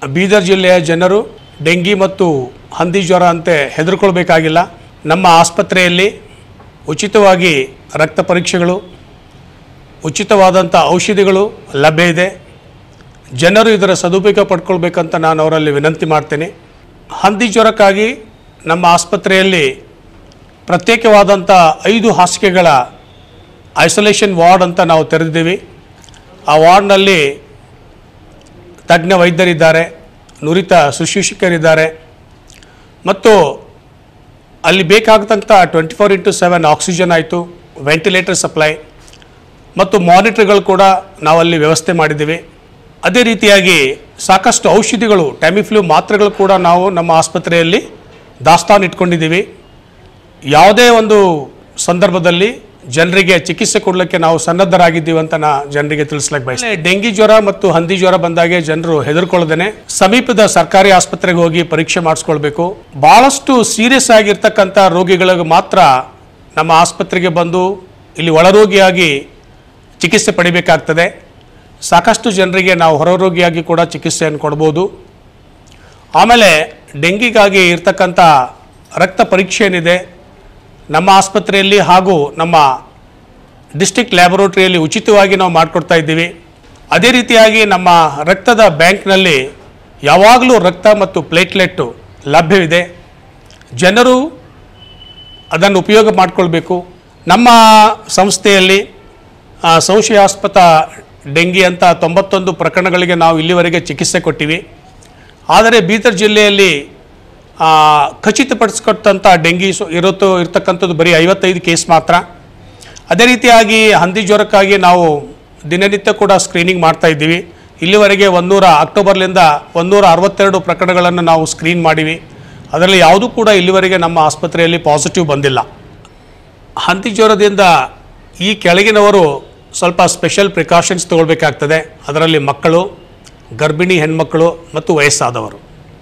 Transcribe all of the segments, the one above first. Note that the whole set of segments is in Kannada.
ಬೀದರ್ ಜಿಲ್ಲೆಯ ಜನರು ಡೆಂಗಿ ಮತ್ತು ಹಂದಿ ಜ್ವರ ಅಂತೆ ಹೆದರ್ಕೊಳ್ಬೇಕಾಗಿಲ್ಲ ನಮ್ಮ ಆಸ್ಪತ್ರೆಯಲ್ಲಿ ಉಚಿತವಾಗಿ ರಕ್ತ ಪರೀಕ್ಷೆಗಳು ಉಚಿತವಾದಂಥ ಔಷಧಿಗಳು ಲಭ್ಯ ಇದೆ ಜನರು ಇದರ ಸದುಪಯೋಗ ಪಡ್ಕೊಳ್ಬೇಕಂತ ನಾನು ಅವರಲ್ಲಿ ವಿನಂತಿ ಮಾಡ್ತೇನೆ ಹಂದಿ ಜ್ವರಕ್ಕಾಗಿ ನಮ್ಮ ಆಸ್ಪತ್ರೆಯಲ್ಲಿ ಪ್ರತ್ಯೇಕವಾದಂಥ ಐದು ಹಾಸಿಗೆಗಳ ಐಸೋಲೇಷನ್ ವಾರ್ಡ್ ಅಂತ ನಾವು ತೆರೆದಿದ್ದೀವಿ ಆ ವಾರ್ಡ್ನಲ್ಲಿ ತಜ್ಞ ವೈದ್ಯರಿದ್ದಾರೆ ನುರಿತ ಶುಶ್ರೂಷಕರಿದ್ದಾರೆ ಮತ್ತು ಅಲ್ಲಿ ಬೇಕಾಗತಂಥ twenty four into seven oxygen ಆಯಿತು ವೆಂಟಿಲೇಟರ್ ಸಪ್ಲೈ ಮತ್ತು ಮಾನಿಟರ್ಗಳು ಕೂಡ ನಾವಲ್ಲಿ ವ್ಯವಸ್ಥೆ ಮಾಡಿದ್ದೀವಿ ಅದೇ ರೀತಿಯಾಗಿ ಸಾಕಷ್ಟು ಔಷಧಿಗಳು ಟ್ಯಾಮಿಫ್ಲೂ ಮಾತ್ರೆಗಳು ಕೂಡ ನಾವು ನಮ್ಮ ಆಸ್ಪತ್ರೆಯಲ್ಲಿ ದಾಸ್ತಾನು ಇಟ್ಕೊಂಡಿದ್ದೀವಿ ಯಾವುದೇ ಒಂದು ಸಂದರ್ಭದಲ್ಲಿ ಜನರಿಗೆ ಚಿಕಿತ್ಸೆ ಕೊಡಲಿಕ್ಕೆ ನಾವು ಸನ್ನದ್ಧರಾಗಿದ್ದೀವಿ ಅಂತ ನಾ ಜನರಿಗೆ ತಿಳಿಸ್ಲಿಕ್ಕೆ ಬಯಸ್ತೇನೆ ಡೆಂಗಿ ಜ್ವರ ಮತ್ತು ಹಂದಿ ಜ್ವರ ಬಂದಾಗೆ ಜನರು ಹೆದರ್ಕೊಳ್ಳದೇನೆ ಸಮೀಪದ ಸರ್ಕಾರಿ ಆಸ್ಪತ್ರೆಗೆ ಹೋಗಿ ಪರೀಕ್ಷೆ ಮಾಡಿಸ್ಕೊಳ್ಬೇಕು ಬಹಳಷ್ಟು ಸೀರಿಯಸ್ ಆಗಿರ್ತಕ್ಕಂಥ ರೋಗಿಗಳಿಗೆ ಮಾತ್ರ ನಮ್ಮ ಆಸ್ಪತ್ರೆಗೆ ಬಂದು ಇಲ್ಲಿ ಒಳರೋಗಿಯಾಗಿ ಚಿಕಿತ್ಸೆ ಪಡಿಬೇಕಾಗ್ತದೆ ಸಾಕಷ್ಟು ಜನರಿಗೆ ನಾವು ಹೊರರೋಗಿಯಾಗಿ ಕೂಡ ಚಿಕಿತ್ಸೆಯನ್ನು ಕೊಡ್ಬೋದು ಆಮೇಲೆ ಡೆಂಗಿಗಾಗಿ ಇರ್ತಕ್ಕಂಥ ರಕ್ತ ಪರೀಕ್ಷೆ ಏನಿದೆ ನಮ್ಮ ಆಸ್ಪತ್ರೆಯಲ್ಲಿ ಹಾಗೂ ನಮ್ಮ ಡಿಸ್ಟಿಕ್ ಲ್ಯಾಬೊರೇಟರಿಯಲ್ಲಿ ಉಚಿತವಾಗಿ ನಾವು ಮಾಡಿಕೊಡ್ತಾ ಇದ್ದೀವಿ ಅದೇ ರೀತಿಯಾಗಿ ನಮ್ಮ ರಕ್ತದ ಬ್ಯಾಂಕ್ನಲ್ಲಿ ಯಾವಾಗಲೂ ರಕ್ತ ಮತ್ತು ಪ್ಲೇಟ್ಲೆಟ್ಟು ಲಭ್ಯವಿದೆ ಜನರು ಅದನ್ನು ಉಪಯೋಗ ಮಾಡಿಕೊಳ್ಬೇಕು ನಮ್ಮ ಸಂಸ್ಥೆಯಲ್ಲಿ ಆ, ಸಂಶಯಾಸ್ಪದ ಡೆಂಗಿ ಅಂತ ತೊಂಬತ್ತೊಂದು ಪ್ರಕರಣಗಳಿಗೆ ನಾವು ಇಲ್ಲಿವರೆಗೆ ಚಿಕಿತ್ಸೆ ಕೊಟ್ಟಿವಿ ಆದರೆ ಬೀದರ್ ಜಿಲ್ಲೆಯಲ್ಲಿ ಆ, ಖಚಿತಪಡಿಸ್ಕೊಟ್ಟಂಥ ಡೆಂಗಿ ಸು ಇರುತ್ತೋ ಇರ್ತಕ್ಕಂಥದ್ದು ಬರೀ ಐವತ್ತೈದು ಕೇಸ್ ಮಾತ್ರ ಅದೇ ರೀತಿಯಾಗಿ ಹಂದಿ ಜ್ವರಕ್ಕಾಗಿ ನಾವು ದಿನನಿತ್ಯ ಕೂಡ ಸ್ಕ್ರೀನಿಂಗ್ ಮಾಡ್ತಾ ಇದ್ದೀವಿ ಇಲ್ಲಿವರೆಗೆ ಒಂದೂರ ಅಕ್ಟೋಬರ್ಲಿಂದ ಒಂದೂರ ಅರವತ್ತೆರಡು ಪ್ರಕರಣಗಳನ್ನು ನಾವು ಸ್ಕ್ರೀನ್ ಮಾಡಿವಿ ಅದರಲ್ಲಿ ಯಾವುದೂ ಕೂಡ ಇಲ್ಲಿವರೆಗೆ ನಮ್ಮ ಆಸ್ಪತ್ರೆಯಲ್ಲಿ ಪಾಸಿಟಿವ್ ಬಂದಿಲ್ಲ ಹಂದಿ ಜ್ವರದಿಂದ ಈ ಕೆಳಗಿನವರು ಸ್ವಲ್ಪ ಸ್ಪೆಷಲ್ ಪ್ರಿಕಾಷನ್ಸ್ ತಗೊಳ್ಬೇಕಾಗ್ತದೆ ಅದರಲ್ಲಿ ಮಕ್ಕಳು ಗರ್ಭಿಣಿ ಹೆಣ್ಮಕ್ಕಳು ಮತ್ತು ವಯಸ್ಸಾದವರು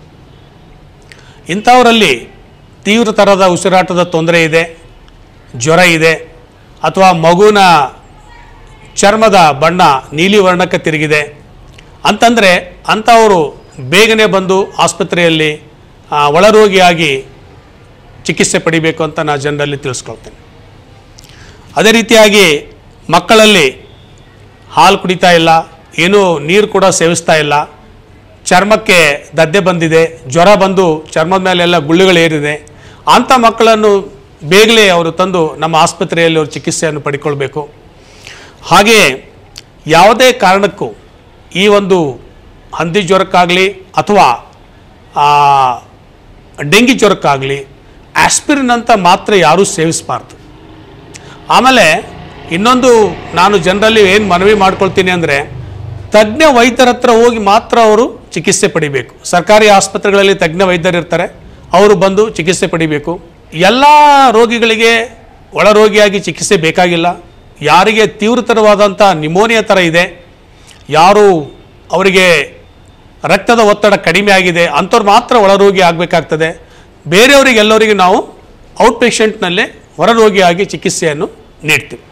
ಇಂಥವರಲ್ಲಿ ತೀವ್ರ ಥರದ ಉಸಿರಾಟದ ತೊಂದರೆ ಇದೆ ಜ್ವರ ಇದೆ ಅಥವಾ ಮಗುವಿನ ಚರ್ಮದ ಬಣ್ಣ ನೀಲಿ ವರ್ಣಕ್ಕೆ ತಿರುಗಿದೆ ಅಂತಂದರೆ ಅಂಥವರು ಬೇಗನೆ ಬಂದು ಆಸ್ಪತ್ರೆಯಲ್ಲಿ ಆ, ಒಳರೋಗಿಯಾಗಿ ಚಿಕಿತ್ಸೆ ಪಡಿಬೇಕು ಅಂತ ನಾನು ಜನರಲ್ಲಿ ತಿಳಿಸ್ಕೊಳ್ತೇನೆ ಅದೇ ರೀತಿಯಾಗಿ ಮಕ್ಕಳಲ್ಲಿ ಹಾಲು ಕುಡಿತಾ ಇಲ್ಲ ಏನೂ ನೀರು ಕೂಡ ಸೇವಿಸ್ತಾ ಇಲ್ಲ ಚರ್ಮಕ್ಕೆ ದದ್ದೆ ಬಂದಿದೆ ಜ್ವರ ಬಂದು ಚರ್ಮದ ಮೇಲೆಲ್ಲ ಗುಳ್ಳೆಗಳು ಏರಿದೆ ಅಂಥ ಮಕ್ಕಳನ್ನು ಬೇಗನೆ ಅವರು ತಂದು ನಮ್ಮ ಆಸ್ಪತ್ರೆಯಲ್ಲಿ ಅವರು ಚಿಕಿತ್ಸೆಯನ್ನು ಪಡ್ಕೊಳ್ಬೇಕು ಹಾಗೆಯೇ ಯಾವುದೇ ಕಾರಣಕ್ಕೂ ಈ ಒಂದು ಹಂದಿ ಜ್ವರಕ್ಕಾಗಲಿ ಅಥವಾ ಆ, ಡೆಂಗಿ ಜ್ವರಕ್ಕಾಗಲಿ ಆಸ್ಪಿರಿನ್ ಅಂತ ಮಾತ್ರ ಯಾರೂ ಸೇವಿಸಬಾರ್ದು ಆಮೇಲೆ ಇನ್ನೊಂದು ನಾನು ಜನರಲ್ಲಿ ಏನು ಮನವಿ ಮಾಡ್ಕೊಳ್ತೀನಿ ಅಂದರೆ ತಜ್ಞ ವೈದ್ಯರ ಹತ್ರ ಹೋಗಿ ಮಾತ್ರ ಅವರು ಚಿಕಿತ್ಸೆ ಪಡಿಬೇಕು ಸರ್ಕಾರಿ ಆಸ್ಪತ್ರೆಗಳಲ್ಲಿ ತಜ್ಞ ವೈದ್ಯರು ಇರ್ತಾರೆ ಅವರು ಬಂದು ಚಿಕಿತ್ಸೆ ಪಡಿಬೇಕು ಎಲ್ಲ ರೋಗಿಗಳಿಗೆ ಒಳರೋಗಿಯಾಗಿ ಚಿಕಿತ್ಸೆ ಬೇಕಾಗಿಲ್ಲ ಯಾರಿಗೆ ತೀವ್ರತರವಾದಂಥ ನಿಮೋನಿಯಾ ಥರ ಇದೆ ಯಾರು ಅವರಿಗೆ ರಕ್ತದ ಒತ್ತಡ ಕಡಿಮೆ ಆಗಿದೆ ಅಂಥವ್ರು ಮಾತ್ರ ಒಳರೋಗಿ ಆಗಬೇಕಾಗ್ತದೆ ಬೇರೆಯವರಿಗೆಲ್ಲರಿಗೆ ನಾವು ಔಟ್ ಪೇಷಂಟ್ನಲ್ಲೇ ಹೊರರೋಗಿಯಾಗಿ ಚಿಕಿತ್ಸೆಯನ್ನು ನೀಡ್ತೀವಿ